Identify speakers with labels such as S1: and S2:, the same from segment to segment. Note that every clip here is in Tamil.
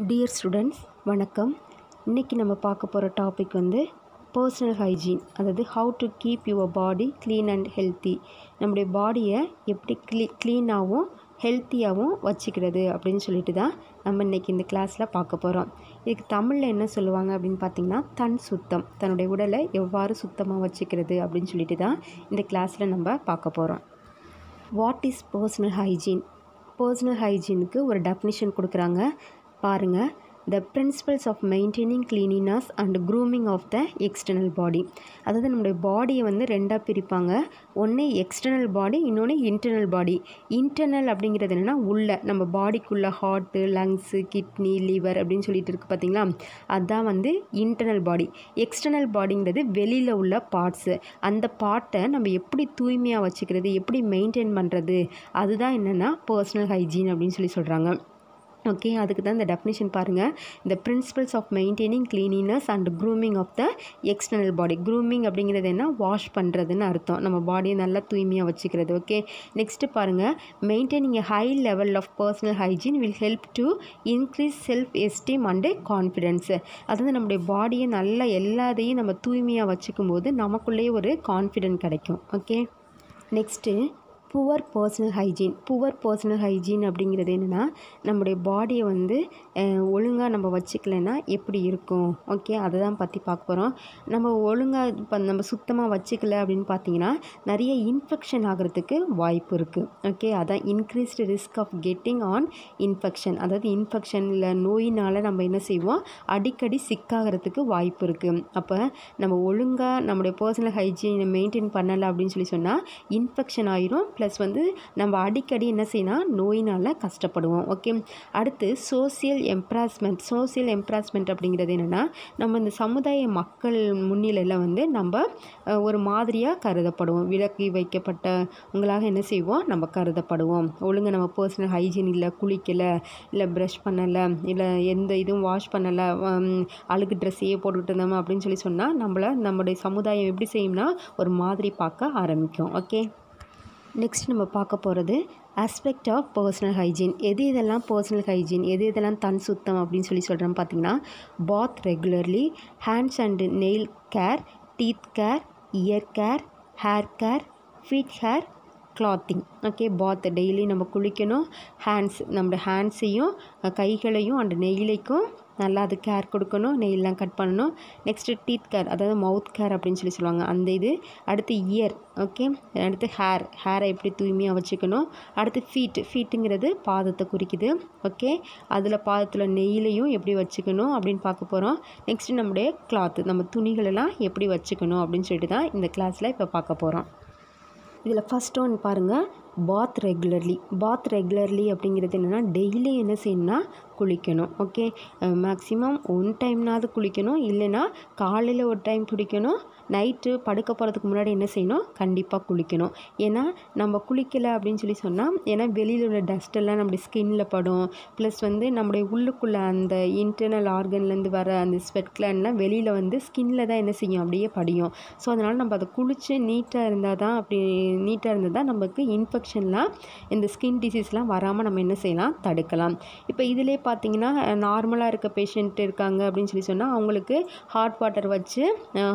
S1: டியர் ஸ்டூடெண்ட்ஸ் வணக்கம் இன்றைக்கி நம்ம பார்க்க போகிற டாபிக் வந்து பர்சனல் ஹைஜீன் அதாவது how to keep your body clean and healthy நம்முடைய பாடியை எப்படி க்ளீ க்ளீனாகவும் ஹெல்த்தியாகவும் வச்சுக்கிறது அப்படின்னு சொல்லிட்டு தான் நம்ம இன்றைக்கி இந்த கிளாஸில் பார்க்க போகிறோம் இதுக்கு தமிழில் என்ன சொல்லுவாங்க அப்படின்னு பார்த்தீங்கன்னா தன் சுத்தம் தன்னுடைய உடலை எவ்வாறு சுத்தமாக வச்சுக்கிறது அப்படின்னு சொல்லிட்டு தான் இந்த கிளாஸில் நம்ம பார்க்க போகிறோம் what is personal hygiene personal ஹைஜீனுக்கு ஒரு டெஃபினிஷன் கொடுக்குறாங்க பாருங்கள் the principles of maintaining cleanliness and grooming of the external body அதாவது நம்முடைய பாடியை வந்து ரெண்டாக பிரிப்பாங்க ஒன்று எக்ஸ்டர்னல் பாடி இன்னொன்று இன்டர்னல் பாடி இன்டர்னல் அப்படிங்கிறது என்னென்னா உள்ள நம்ம பாடிக்குள்ளே ஹார்ட்டு லங்ஸு கிட்னி லிவர் அப்படின்னு சொல்லிட்டு இருக்குது பார்த்தீங்களா அதுதான் வந்து இன்டர்னல் பாடி எக்ஸ்டர்னல் பாடிங்கிறது வெளியில் உள்ள பார்ட்ஸு அந்த பார்ட்டை நம்ம எப்படி தூய்மையாக வச்சுக்கிறது எப்படி மெயின்டைன் பண்ணுறது அதுதான் என்னென்னா பர்சனல் ஹைஜீன் அப்படின்னு சொல்லி சொல்கிறாங்க ஓகே அதுக்கு தான் இந்த டெஃபினிஷன் பாருங்கள் இந்த principles of maintaining cleanliness and grooming of the external body grooming அப்படிங்கிறது என்ன வாஷ் பண்ணுறதுன்னு அர்த்தம் நம்ம பாடியை நல்லா தூய்மையாக வச்சுக்கிறது ஓகே நெக்ஸ்ட்டு பாருங்கள் maintaining a high level of personal hygiene will help to increase self esteem and confidence அதாவது நம்முடைய பாடியை நல்லா எல்லாத்தையும் நம்ம தூய்மையாக வச்சுக்கும் போது நமக்குள்ளேயே ஒரு கான்ஃபிடென்ட் கிடைக்கும் okay next poor personal hygiene poor personal hygiene அப்படிங்கிறது என்னென்னா நம்முடைய பாடியை வந்து ஒழுங்காக நம்ம வச்சுக்கலைன்னா எப்படி இருக்கும் ஓகே அதை தான் பற்றி பார்க்க போகிறோம் நம்ம ஒழுங்காக இப்போ நம்ம சுத்தமாக வச்சுக்கல அப்படின்னு பார்த்தீங்கன்னா நிறைய இன்ஃபெக்ஷன் ஆகிறதுக்கு வாய்ப்பு இருக்குது ஓகே அதான் increased risk of getting an infection அதாவது இன்ஃபெக்ஷன் இல்லை நோயினால் நம்ம என்ன செய்வோம் அடிக்கடி சிக்காகிறதுக்கு வாய்ப்பு இருக்குது அப்போ நம்ம ஒழுங்காக நம்முடைய பர்சனல் ஹைஜீனை மெயின்டைன் பண்ணலை அப்படின்னு சொல்லி சொன்னால் இன்ஃபெக்ஷன் ஆயிரும் ப்ளஸ் வந்து நம்ம அடிக்கடி என்ன செய்யணும் நோயினால் கஷ்டப்படுவோம் ஓகே அடுத்து சோசியல் எம்ப்ராஸ்மெண்ட் சோசியல் எம்ப்ராஸ்மெண்ட் அப்படிங்கிறது என்னென்னா நம்ம இந்த சமுதாய மக்கள் முன்னிலையில் வந்து நம்ம அஹ், ஒரு மாதிரியாக கருதப்படுவோம் விலக்கி வைக்கப்பட்டவங்களாக என்ன செய்வோம் நம்ம கருதப்படுவோம் ஒழுங்கு நம்ம பர்சனல் ஹைஜீன் இல்லை குளிக்கலை இல்லை ப்ரஷ் பண்ணலை இல்லை எந்த இதுவும் வாஷ் பண்ணலை அழுகு ட்ரெஸ்ஸையே போட்டுக்கிட்டு இருந்தோம் அப்படின்னு சொல்லி சொன்னால் நம்மளை நம்முடைய சமுதாயம் எப்படி செய்யும்னா ஒரு மாதிரி பார்க்க ஆரம்பிக்கும் ஓகே நெக்ஸ்ட் நம்ம பார்க்க போகிறது ஆஸ்பெக்ட் ஆஃப் பர்சனல் ஹைஜீன் எது இதெல்லாம் பர்சனல் ஹைஜீன் எது இதெல்லாம் தன் சுத்தம் அப்படின்னு சொல்லி சொல்கிறோம் பார்த்தீங்கன்னா bath regularly hands and nail care teeth care ear care hair care feet hair clothing okay bath daily நம்ம குளிக்கணும் ஹேண்ட்ஸ் நம்ம ஹேண்ட்ஸையும் கைகளையும் அண்ட் நெயிலைக்கும் நல்லா அது கேர் கொடுக்கணும் நெயிலெலாம் கட் பண்ணணும் நெக்ஸ்ட்டு டீத் கேர் அதாவது மவுத் கேர் அப்படின்னு சொல்லி சொல்லுவாங்க அந்த இது அடுத்து இயர் ஓகே அடுத்து ஹேர் ஹேரை எப்படி தூய்மையாக வச்சுக்கணும் அடுத்து ஃபீட் ஃபீட்டுங்கிறது பாதத்தை குறிக்குது ஓகே அதில் பாதத்தில் நெய்லையும் எப்படி வச்சுக்கணும் அப்படின்னு பார்க்க போகிறோம் நெக்ஸ்ட்டு நம்முடைய கிளாத்து நம்ம துணிகளெல்லாம் எப்படி வச்சுக்கணும் அப்படின்னு சொல்லிட்டு தான் இந்த கிளாஸில் இப்போ பார்க்க போகிறோம் இதில் ஃபஸ்ட் ஒன் பாருங்கள் பாத் ரெகுலர்லி பாத் ரெகுலர்லி அப்படிங்கிறது என்னென்னா டெய்லி என்ன செய்யணும்னா குளிக்கணும் ஓகே மேக்ஸிமம் ஒன் டைம்னாவது குளிக்கணும் இல்லைன்னா காலையில் ஒரு டைம் குளிக்கணும் நைட்டு படுக்க போகிறதுக்கு முன்னாடி என்ன செய்யணும் கண்டிப்பாக குளிக்கணும் ஏன்னா நம்ம குளிக்கலை அப்படின்னு சொல்லி சொன்னால் ஏன்னா வெளியில் உள்ள டஸ்ட் எல்லாம் நம்முடைய ஸ்கின்னில் படும் ப்ளஸ் வந்து நம்முடைய உள்ளுக்குள்ளே அந்த இன்டர்னல் ஆர்கன்லேருந்து வர அந்த ஸ்வெட் கிளான்லாம் வெளியில் வந்து ஸ்கின்னில் தான் என்ன செய்யும் அப்படியே படியும் ஸோ அதனால் நம்ம அதை குளித்து நீட்டாக இருந்தால் தான் அப்படி நீட்டாக இருந்தால் தான் நமக்கு இன்ஃபெக்ஷன்லாம் இந்த ஸ்கின் டிசீஸ்லாம் வராமல் நம்ம என்ன செய்யலாம் தடுக்கலாம் இப்போ இதிலே பார்த்தீங்கன்னா நார்மலாக இருக்க பேஷண்ட் இருக்காங்க அப்படின்னு சொல்லி சொன்னால் அவங்களுக்கு ஹாட் வாட்டர் வச்சு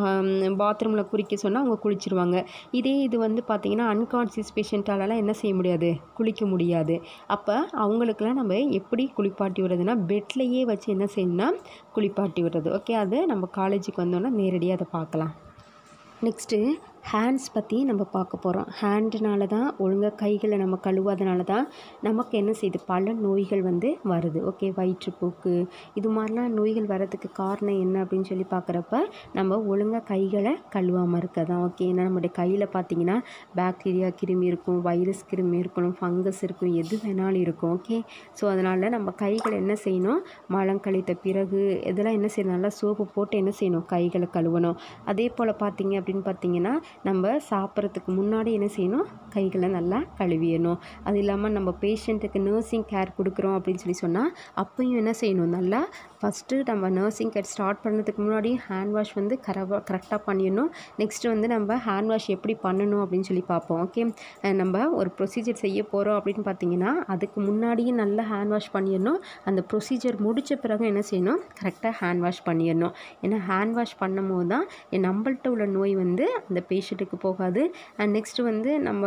S1: பாத்ரூமில் குளிக்க சொன்னால் அவங்க குளிச்சிருவாங்க இதே இது வந்து பார்த்திங்கன்னா அன்கான்சியஸ் பேஷண்ட்டாலலாம் என்ன செய்ய முடியாது குளிக்க முடியாது அப்போ அவங்களுக்கெல்லாம் நம்ம எப்படி குளிப்பாட்டி விடுறதுன்னா பெட்லேயே வச்சு என்ன செய்யணும்னா குளிப்பாட்டி விடுறது ஓகே அது நம்ம காலேஜுக்கு வந்தோன்னா நேரடியாக அதை பார்க்கலாம் நெக்ஸ்ட்டு ஹேண்ட்ஸ் பற்றி நம்ம பார்க்க போகிறோம் ஹேண்டுனால தான் ஒழுங்காக கைகளை நம்ம கழுவாதனால தான் நமக்கு என்ன செய்யுது பல நோய்கள் வந்து வருது ஓகே வயிற்றுப்போக்கு இது மாதிரிலாம் நோய்கள் வர்றதுக்கு காரணம் என்ன அப்படின்னு சொல்லி பார்க்குறப்ப நம்ம ஒழுங்காக கைகளை கழுவாமல் இருக்க தான் ஓகே ஏன்னா நம்மளுடைய கையில் பார்த்தீங்கன்னா பாக்டீரியா கிருமி இருக்கும் வைரஸ் கிருமி இருக்கணும் ஃபங்கஸ் இருக்கும் எது வேணாலும் இருக்கும் ஓகே ஸோ அதனால் நம்ம கைகளை என்ன செய்யணும் மலம் கழித்த பிறகு இதெல்லாம் என்ன செய்யணும் நல்லா சோப்பு போட்டு என்ன செய்யணும் கைகளை கழுவணும் அதே போல் பார்த்தீங்க அப்படின்னு பார்த்தீங்கன்னா நம்ம சாப்பிட்றதுக்கு முன்னாடி என்ன செய்யணும் கைகளை நல்லா கழுவிடணும் அது இல்லாமல் நம்ம பேஷண்ட்டுக்கு நர்சிங் கேர் கொடுக்குறோம் அப்படின்னு சொல்லி சொன்னால் அப்பையும் என்ன செய்யணும் நல்லா ஃபஸ்ட்டு நம்ம நர்சிங் கேர் ஸ்டார்ட் பண்ணுறதுக்கு முன்னாடி ஹேண்ட் வாஷ் வந்து கரெக்டாக கரெக்டாக பண்ணிடணும் நெக்ஸ்ட்டு வந்து நம்ம ஹேண்ட் வாஷ் எப்படி பண்ணணும் அப்படின்னு சொல்லி பார்ப்போம் ஓகே நம்ம ஒரு ப்ரொசீஜர் செய்ய போகிறோம் அப்படின்னு பார்த்தீங்கன்னா அதுக்கு முன்னாடியே நல்லா ஹேண்ட் வாஷ் பண்ணிடணும் அந்த ப்ரொசீஜர் முடித்த பிறகு என்ன செய்யணும் கரெக்டாக ஹேண்ட் வாஷ் பண்ணிடணும் ஏன்னா ஹேண்ட் வாஷ் பண்ணும் போது தான் நம்மள்ட்ட உள்ள நோய் வந்து அந்த பேஷண்ட்டுக்கு போகாது அண்ட் நெக்ஸ்ட்டு வந்து நம்ம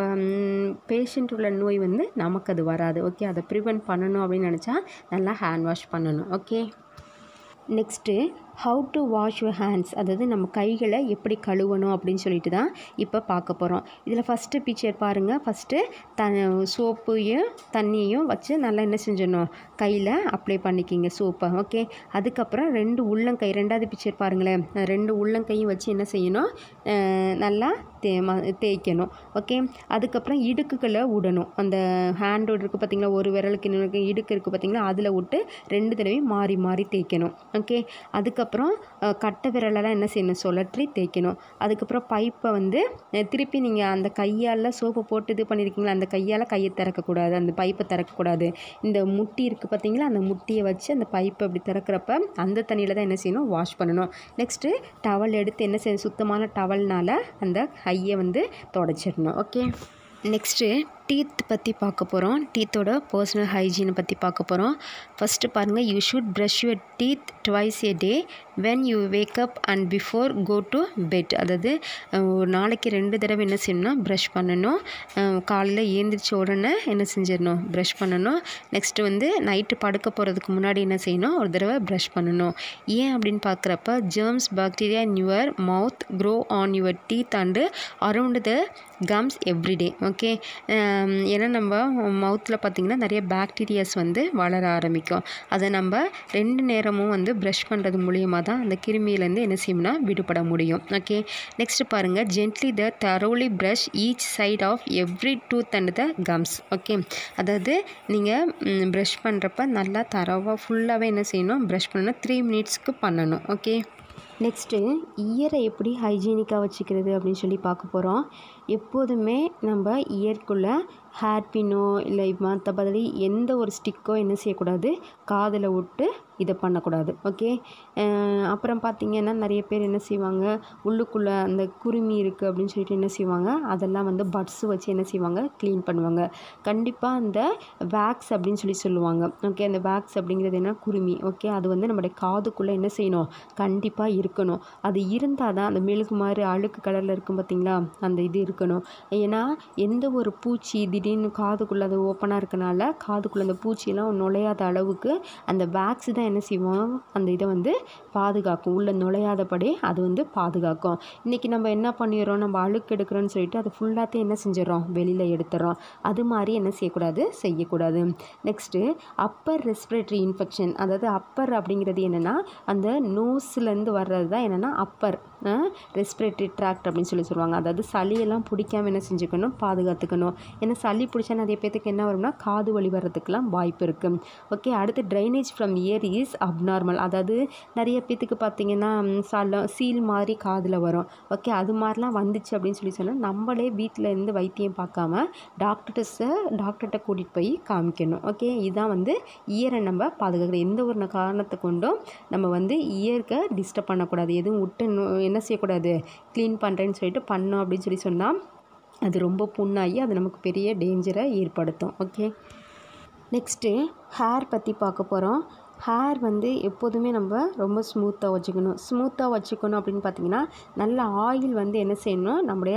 S1: பேஷண்ட் உள்ள நோய் வந்து நமக்கு அது வராது ஓகே அதை ப்ரிவெண்ட் பண்ணணும் அப்படின்னு நினச்சா நல்லா ஹேண்ட் வாஷ் பண்ணணும் okay next how to wash your hands அதாவது நம்ம கைகளை எப்படி கழுவணும் அப்படின்னு சொல்லிட்டு தான் இப்போ பார்க்க போகிறோம் இதில் ஃபஸ்ட்டு பிக்சர் பாருங்கள் ஃபஸ்ட்டு த சோப்பையும் தண்ணியையும் வச்சு நல்லா என்ன செஞ்சிடணும் கையில் அப்ளை பண்ணிக்கிங்க சோப்பை ஓகே அதுக்கப்புறம் ரெண்டு உள்ளங்கை ரெண்டாவது பிக்சர் பாருங்களேன் ரெண்டு உள்ளங்கையும் வச்சு என்ன செய்யணும் நல்லா தே ம தேய்க்கணும் ஓகே அதுக்கப்புறம் இடுக்குகளை விடணும் அந்த ஹேண்டோட இருக்குது பார்த்திங்களா ஒரு விரலுக்கு இன்னொரு இடுக்கு இருக்குது பார்த்திங்களா அதில் விட்டு ரெண்டு தடவையும் மாறி மாறி தேய்க்கணும் ஓகே அதுக்கப்புறம் கட்டை விரலெல்லாம் என்ன செய்யணும் சுழற்றி தேய்க்கணும் அதுக்கப்புறம் பைப்பை வந்து திருப்பி நீங்கள் அந்த கையால் சோப்பு போட்டு இது பண்ணியிருக்கீங்களா அந்த கையால் கையை திறக்கக்கூடாது அந்த பைப்பை திறக்கக்கூடாது இந்த முட்டி இருக்குது பார்த்தீங்களா அந்த முட்டியை வச்சு அந்த பைப்பை அப்படி திறக்கிறப்ப அந்த தண்ணியில் தான் என்ன செய்யணும் வாஷ் பண்ணணும் நெக்ஸ்ட்டு டவல் எடுத்து என்ன செய்யணும் சுத்தமான டவல்னால் அந்த கையை வந்து தொடச்சிடணும் ஓகே நெக்ஸ்ட்டு டீத் பற்றி பார்க்க போகிறோம் டீத்தோட பர்சனல் ஹைஜீனை பற்றி பார்க்க போகிறோம் ஃபஸ்ட்டு பாருங்கள் you should brush your teeth twice a day when you wake up and before go to bed அதாவது ஒரு நாளைக்கு ரெண்டு தடவை என்ன செய்யணும்னா ப்ரஷ் பண்ணணும் காலையில் ஏந்திரிச்ச உடனே என்ன செஞ்சிடணும் ப்ரஷ் பண்ணணும் நெக்ஸ்ட்டு வந்து நைட்டு படுக்க போகிறதுக்கு முன்னாடி என்ன செய்யணும் ஒரு தடவை ப்ரஷ் பண்ணணும் ஏன் அப்படின்னு பார்க்குறப்ப germs bacteria in your mouth grow on your teeth and around the gums everyday okay ஏன்னா நம்ம மவுத்தில் பார்த்திங்கன்னா நிறைய பாக்டீரியாஸ் வந்து வளர ஆரம்பிக்கும் அதை நம்ம ரெண்டு நேரமும் வந்து ப்ரஷ் பண்ணுறது மூலியமாக தான் அந்த கிருமியிலேருந்து என்ன செய்யணும்னா விடுபட முடியும் ஓகே நெக்ஸ்ட் பாருங்கள் gently the thoroughly brush each side of every tooth and the gums okay அதாவது நீங்கள் ப்ரஷ் பண்ணுறப்ப நல்லா தரவாக ஃபுல்லாகவே என்ன செய்யணும் ப்ரஷ் பண்ணணும் த்ரீ மினிட்ஸ்க்கு பண்ணணும் ஓகே நெக்ஸ்ட்டு இயரை எப்படி ஹைஜீனிக்காக வச்சுக்கிறது அப்படின்னு சொல்லி பார்க்க போகிறோம் எப்போதுமே நம்ம இயற்குள்ளே ஹேர் பின்னோ இல்லை மற்றபடி எந்த ஒரு ஸ்டிக்கோ என்ன செய்யக்கூடாது காதில் விட்டு இதை பண்ணக்கூடாது ஓகே அப்புறம் பார்த்திங்கன்னா நிறைய பேர் என்ன செய்வாங்க உள்ளுக்குள்ளே அந்த குருமி இருக்குது அப்படின்னு சொல்லிட்டு என்ன செய்வாங்க அதெல்லாம் வந்து பட்ஸு வச்சு என்ன செய்வாங்க க்ளீன் பண்ணுவாங்க கண்டிப்பாக அந்த வேக்ஸ் அப்படின்னு சொல்லி சொல்லுவாங்க ஓகே அந்த வேக்ஸ் அப்படிங்கிறது என்ன குருமி ஓகே அது வந்து நம்மளுடைய காதுக்குள்ளே என்ன செய்யணும் கண்டிப்பாக இருக்கணும் அது இருந்தால் தான் அந்த மெழுகு மாதிரி அழுக்கு கலரில் இருக்கும் பார்த்திங்களா அந்த இது இருக்கணும் ஏன்னா எந்த ஒரு பூச்சி திடீர்னு காதுக்குள்ளே அது ஓப்பனாக இருக்கனால காதுக்குள்ளே அந்த பூச்சியெல்லாம் நுழையாத அளவுக்கு அந்த வேக்ஸ் தான் என்ன செய்வோம் அந்த இதை வந்து பாதுகாக்கும் உள்ளே நுழையாதபடி அது வந்து பாதுகாக்கும் இன்றைக்கி நம்ம என்ன பண்ணிடுறோம் நம்ம அழுக்கு எடுக்கிறோன்னு சொல்லிட்டு அது ஃபுல்லாத்தையும் என்ன செஞ்சிடறோம் வெளியில் எடுத்துடுறோம் அது மாதிரி என்ன செய்யக்கூடாது செய்யக்கூடாது நெக்ஸ்ட்டு அப்பர் ரெஸ்பிரேட்டரி இன்ஃபெக்ஷன் அதாவது அப்பர் அப்படிங்கிறது என்னென்னா அந்த நோஸ்லேருந்து வர்றது தான் என்னென்னா அப்பர் ரெஸ்பிரேட்டரி ட்ராக்ட் அப்படின்னு சொல்லி சொல்லுவாங்க அதாவது சளியெல்லாம் பிடிக்காம என்ன செஞ்சுக்கணும் பாதுகாத்துக்கணும் ஏன்னா சளி பிடிச்சா நிறைய பேத்துக்கு என்ன வரும்னா காது வலி வர்றதுக்கெலாம் வாய்ப்பு இருக்குது ஓகே அடுத்து drainage from ear is abnormal அதாவது நிறைய பேத்துக்கு பார்த்தீங்கன்னா சல சீல் மாதிரி காதில் வரும் ஓகே அது மாதிரிலாம் வந்துச்சு அப்படின்னு சொல்லி சொன்னால் நம்மளே வீட்டில் இருந்து வைத்தியம் பார்க்காம டாக்டர்ஸை டாக்டர்கிட்ட கூட்டிகிட்டு போய் காமிக்கணும் ஓகே இதுதான் வந்து இயரை நம்ம பாதுகாக்கிறது எந்த ஒரு காரணத்தை கொண்டும் நம்ம வந்து இயற்கை டிஸ்டர்ப் பண்ணக்கூடாது எதுவும் விட்டு என்ன செய்யக்கூடாது க்ளீன் பண்ணுறேன்னு சொல்லிட்டு பண்ணோம் அப்படின்னு சொல்லி சொன்னால் அது ரொம்ப புண்ணாகி அது நமக்கு பெரிய டேஞ்சரை ஏற்படுத்தும் ஓகே நெக்ஸ்ட்டு ஹேர் பற்றி பார்க்க போகிறோம் ஹேர் வந்து எப்போதுமே நம்ம ரொம்ப ஸ்மூத்தாக வச்சுக்கணும் ஸ்மூத்தாக வச்சுக்கணும் அப்படின்னு பார்த்தீங்கன்னா நல்ல ஆயில் வந்து என்ன செய்யணும் நம்முடைய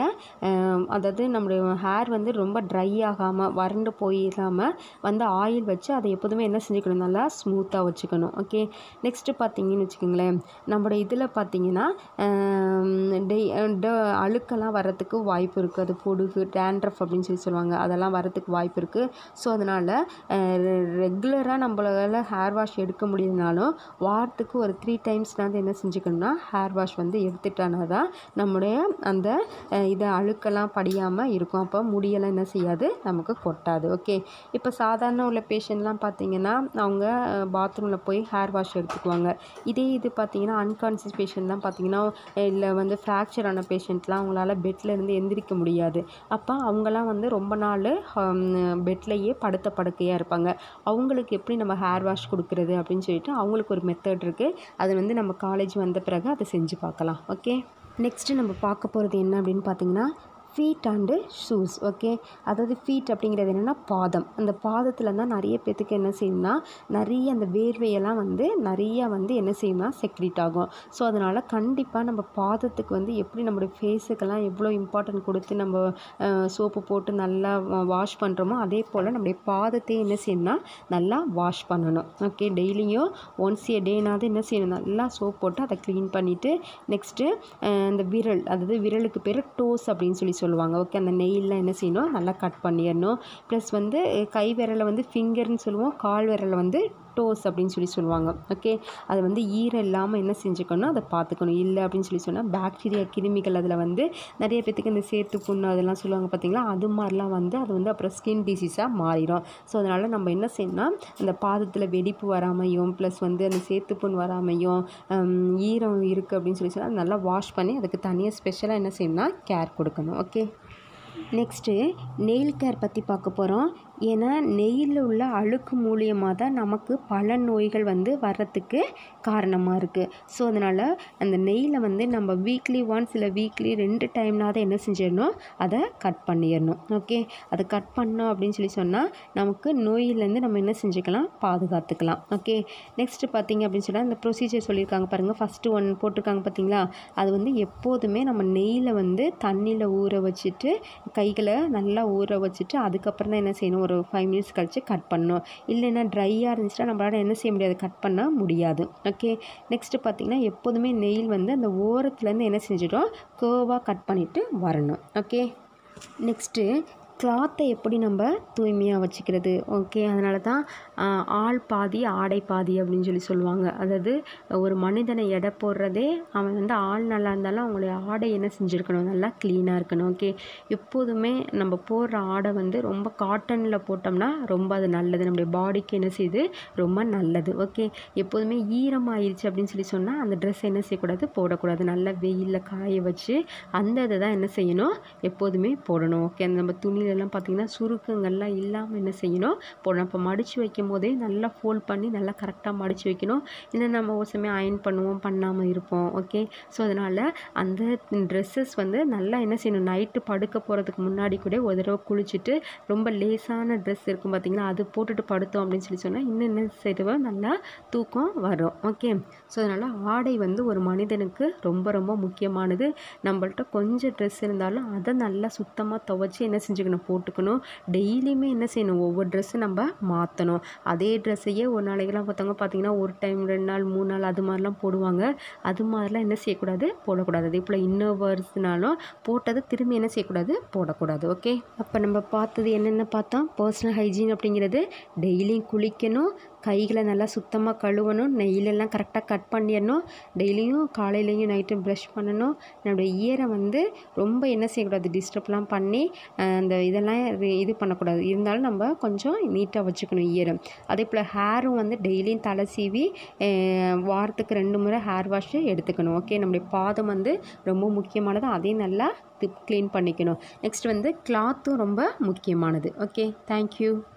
S1: அதாவது நம்முடைய ஹேர் வந்து ரொம்ப ட்ரை ஆகாமல் வறண்டு போயிடாமல் வந்து ஆயில் வச்சு அதை எப்போதுமே என்ன செஞ்சுக்கணும் நல்லா ஸ்மூத்தாக வச்சுக்கணும் ஓகே நெக்ஸ்ட்டு பார்த்தீங்கன்னு வச்சுக்கோங்களேன் நம்மளோட இதில் பார்த்தீங்கன்னா டெய் அழுக்கெல்லாம் வரத்துக்கு வாய்ப்பு இருக்குது அது பொடுகு டேண்ட்ரஃப் அப்படின்னு சொல்லி சொல்லுவாங்க அதெல்லாம் வரத்துக்கு வாய்ப்பு இருக்குது ஸோ அதனால் ரெகுலராக நம்மளால் ஹேர் வாஷ் எடுக்க முடியுதுனாலும் வாரத்துக்கு ஒரு த்ரீ டைம்ஸ் வந்து என்ன செஞ்சுக்கணும்னா ஹேர் வாஷ் வந்து எடுத்துட்டானா தான் நம்முடைய அந்த இதை அழுக்கெல்லாம் படியாமல் இருக்கும் அப்போ முடியெல்லாம் என்ன செய்யாது நமக்கு கொட்டாது ஓகே இப்போ சாதாரண உள்ள பேஷண்ட்லாம் பார்த்தீங்கன்னா அவங்க பாத்ரூமில் போய் ஹேர் வாஷ் எடுத்துக்குவாங்க இதே இது பார்த்தீங்கன்னா அன்கான்சியஸ் பேஷண்ட்லாம் பார்த்தீங்கன்னா இல்லை வந்து ஃப்ராக்சர் ஆன பேஷண்ட்லாம் அவங்களால பெட்டில் இருந்து எந்திரிக்க முடியாது அப்போ அவங்களாம் வந்து ரொம்ப நாள் பெட்லேயே படுத்த படுக்கையாக இருப்பாங்க அவங்களுக்கு எப்படி நம்ம ஹேர் வாஷ் கொடுக்குறது அப்படின்னு சொல்லிட்டு அவங்களுக்கு ஒரு மெத்தட் இருக்குது அது வந்து நம்ம காலேஜ் வந்த பிறகு அதை செஞ்சு பார்க்கலாம் ஓகே நெக்ஸ்ட்டு நம்ம பார்க்க போகிறது என்ன அப்படின்னு பார்த்தீங்கன்னா ஃபீட் அண்டு ஷூஸ் ஓகே அதாவது ஃபீட் அப்படிங்கிறது என்னென்னா பாதம் அந்த பாதத்தில் தான் நிறைய பேத்துக்கு என்ன செய்யும்னா நிறைய அந்த வேர்வையெல்லாம் வந்து நிறைய வந்து என்ன செய்யும்னா செக்ரிட் ஆகும் ஸோ அதனால் கண்டிப்பாக நம்ம பாதத்துக்கு வந்து எப்படி நம்மளுடைய ஃபேஸுக்கெல்லாம் எவ்வளோ இம்பார்ட்டன்ட் கொடுத்து நம்ம சோப்பு போட்டு நல்லா வாஷ் பண்ணுறோமோ அதே போல் நம்முடைய பாதத்தையும் என்ன செய்யணும்னா நல்லா வாஷ் பண்ணணும் ஓகே டெய்லியும் ஒன்ஸ் ஏ டேனாவது என்ன செய்யணும் நல்லா சோப் போட்டு அதை க்ளீன் பண்ணிவிட்டு நெக்ஸ்ட்டு அந்த விரல் அதாவது விரலுக்கு பேர் டோஸ் அப்படின்னு சொல்லி சொல்லுவாங்க ஓகே அந்த நெயில்லாம் என்ன செய்யணும் நல்லா கட் பண்ணிடணும் ப்ளஸ் வந்து கை விரலை வந்து ஃபிங்கர்னு சொல்லுவோம் கால் விரலை வந்து டோஸ் அப்படின்னு சொல்லி சொல்லுவாங்க ஓகே அது வந்து ஈரம் இல்லாமல் என்ன செஞ்சுக்கணும் அதை பார்த்துக்கணும் இல்லை அப்படின்னு சொல்லி சொன்னால் பாக்டீரியா கிருமிகள் அதில் வந்து நிறைய பேத்துக்கு இந்த சேத்து புண்ணு அதெல்லாம் சொல்லுவாங்க பார்த்தீங்களா அது மாதிரிலாம் வந்து அது வந்து அப்புறம் ஸ்கின் டிசீஸாக மாறிடும் ஸோ அதனால் நம்ம என்ன செய்யணும்னா அந்த பாதத்தில் வெடிப்பு வராமையும் ப்ளஸ் வந்து அந்த சேத்து புண் வராமையும் ஈரம் இருக்குது அப்படின்னு சொல்லி சொன்னால் நல்லா வாஷ் பண்ணி அதுக்கு தனியாக ஸ்பெஷலாக என்ன செய்யணும்னா கேர் கொடுக்கணும் ஓகே நெக்ஸ்ட்டு நெயில் கேர் பற்றி பார்க்க போகிறோம் ஏன்னா நெய்யில் உள்ள அழுக்கு மூலியமாக தான் நமக்கு பல நோய்கள் வந்து வர்றதுக்கு காரணமாக இருக்குது ஸோ அதனால் அந்த நெய்யில் வந்து நம்ம வீக்லி ஒன்ஸ் இல்லை வீக்லி ரெண்டு டைம்னாவது என்ன செஞ்சிடணும் அதை கட் பண்ணிடணும் ஓகே அதை கட் பண்ணோம் அப்படின்னு சொல்லி சொன்னால் நமக்கு நோயிலேருந்து நம்ம என்ன செஞ்சுக்கலாம் பாதுகாத்துக்கலாம் ஓகே நெக்ஸ்ட்டு பார்த்தீங்க அப்படின்னு சொன்னால் இந்த ப்ரொசீஜர் சொல்லியிருக்காங்க பாருங்கள் ஃபஸ்ட்டு ஒன் போட்டிருக்காங்க பார்த்தீங்களா அது வந்து எப்போதுமே நம்ம நெய்யில் வந்து தண்ணியில் ஊற வச்சுட்டு கைகளை நல்லா ஊற வச்சுட்டு அதுக்கப்புறம் தான் என்ன செய்யணும் ஒரு ஃபைவ் மினிட்ஸ் கழித்து கட் பண்ணணும் இல்லைன்னா ட்ரையாக இருந்துச்சுன்னா நம்மளால் என்ன செய்ய முடியாது கட் பண்ண முடியாது ஓகே நெக்ஸ்ட்டு பார்த்திங்கன்னா எப்போதுமே நெயில் வந்து அந்த ஓரத்துலேருந்து என்ன செஞ்சிடும் கேர்வாக கட் பண்ணிவிட்டு வரணும் ஓகே நெக்ஸ்ட்டு கிளாத்தை எப்படி நம்ம தூய்மையாக வச்சுக்கிறது ஓகே அதனால தான் ஆள் பாதி ஆடை பாதி அப்படின்னு சொல்லி சொல்லுவாங்க அதாவது ஒரு மனிதனை எடை போடுறதே அவன் வந்து ஆள் நல்லா இருந்தாலும் அவங்களுடைய ஆடை என்ன செஞ்சுருக்கணும் நல்லா க்ளீனாக இருக்கணும் ஓகே எப்போதுமே நம்ம போடுற ஆடை வந்து ரொம்ப காட்டனில் போட்டோம்னா ரொம்ப அது நல்லது நம்முடைய பாடிக்கு என்ன செய்யுது ரொம்ப நல்லது ஓகே எப்போதுமே ஈரமாயிருச்சு அப்படின்னு சொல்லி சொன்னால் அந்த ட்ரெஸ் என்ன செய்யக்கூடாது போடக்கூடாது நல்லா வெயிலில் காய வச்சு அந்த இதை தான் என்ன செய்யணும் எப்போதுமே போடணும் ஓகே நம்ம துணியிலலாம் பார்த்திங்கன்னா சுருக்கங்கள்லாம் இல்லாமல் என்ன செய்யணும் போடணும் இப்போ மடித்து வைக்கும் போதே நல்லா ஃபோல்ட் பண்ணி நல்லா கரெக்டாக மடித்து வைக்கணும் இல்லை நம்ம ஒரு சமயம் அயன் பண்ணுவோம் பண்ணாமல் இருப்போம் ஓகே ஸோ அதனால் அந்த ட்ரெஸ்ஸஸ் வந்து நல்லா என்ன செய்யணும் நைட்டு படுக்க போகிறதுக்கு முன்னாடி கூட ஒரு தடவை குளிச்சுட்டு ரொம்ப லேசான ட்ரெஸ் இருக்கும் பார்த்திங்களா அது போட்டுட்டு படுத்தோம் அப்படின்னு சொல்லி சொன்னால் இன்னும் என்ன செய்வோம் நல்லா தூக்கம் வரும் ஓகே ஸோ அதனால் ஆடை வந்து ஒரு மனிதனுக்கு ரொம்ப ரொம்ப முக்கியமானது நம்மள்ட்ட கொஞ்சம் ட்ரெஸ் இருந்தாலும் அதை நல்லா சுத்தமாக துவைச்சி என்ன செஞ்சுக்கணும் போட்டுக்கணும் டெய்லியுமே என்ன செய்யணும் ஒவ்வொரு ட்ரெஸ்ஸும் நம்ம மாற்றணும் அதே ட்ரெஸ்ஸையே ஒரு நாளைக்கெல்லாம் பார்த்தவங்க பார்த்தீங்கன்னா ஒரு டைம் ரெண்டு நாள் மூணு நாள் அது மாதிரிலாம் போடுவாங்க அது மாதிரிலாம் என்ன செய்யக்கூடாது போடக்கூடாது அதே போல் இன்னோவர்ஸ்னாலும் போட்டது திரும்பி என்ன செய்யக்கூடாது போடக்கூடாது ஓகே அப்போ நம்ம பார்த்தது என்னென்ன பார்த்தோம் பர்சனல் ஹைஜீன் அப்படிங்கிறது டெய்லியும் குளிக்கணும் கைகளை நல்லா சுத்தமாக கழுவணும் நெயிலெல்லாம் கரெக்டாக கட் பண்ணிடணும் டெய்லியும் காலையிலையும் நைட்டும் ப்ரஷ் பண்ணணும் நம்மளுடைய இயரை வந்து ரொம்ப என்ன செய்யக்கூடாது டிஸ்டர்ப்லாம் பண்ணி அந்த இதெல்லாம் இது பண்ணக்கூடாது இருந்தாலும் நம்ம கொஞ்சம் நீட்டாக வச்சுக்கணும் இயரை அதே போல் ஹேரும் வந்து டெய்லியும் தலை சீவி வாரத்துக்கு ரெண்டு முறை ஹேர் வாஷ் எடுத்துக்கணும் ஓகே நம்முடைய பாதம் வந்து ரொம்ப முக்கியமானது அதையும் நல்லா க்ளீன் பண்ணிக்கணும் நெக்ஸ்ட் வந்து கிளாத்தும் ரொம்ப முக்கியமானது ஓகே தேங்க்யூ